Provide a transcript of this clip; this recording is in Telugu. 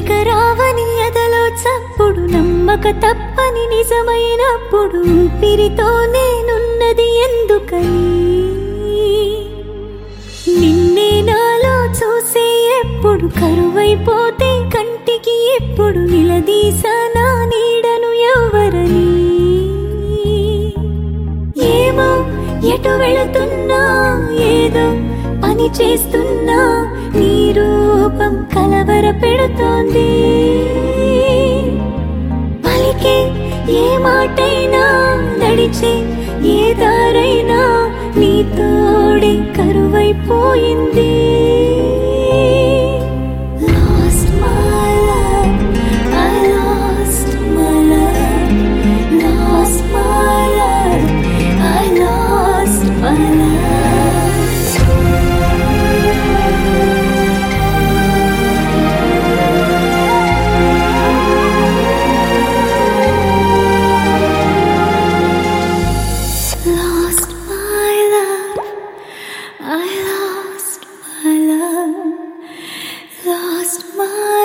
ఇక రావని ఎదలో చప్పుడు నమ్మక తప్పని నిజమైనప్పుడు ఊపిరితో నేనున్నది ఎందుకని నిన్నే నాలో చూసే ఎప్పుడు కరువైపోతే కంటికి ఎప్పుడు నిలదీసా నా నీడను ఎవరని ఏమో ఎటు వెళుతున్నా ఏదో పని చేస్తున్నా నీ రూపం కలవర పెడుతోంది పలికే ఏ మాటైనా నడిచే ఏ దారైనా నీ తోడే కరువైపోయింది Lost my love, I lost my love. Lost my love, I lost my love. Lost my love, I lost my love, lost my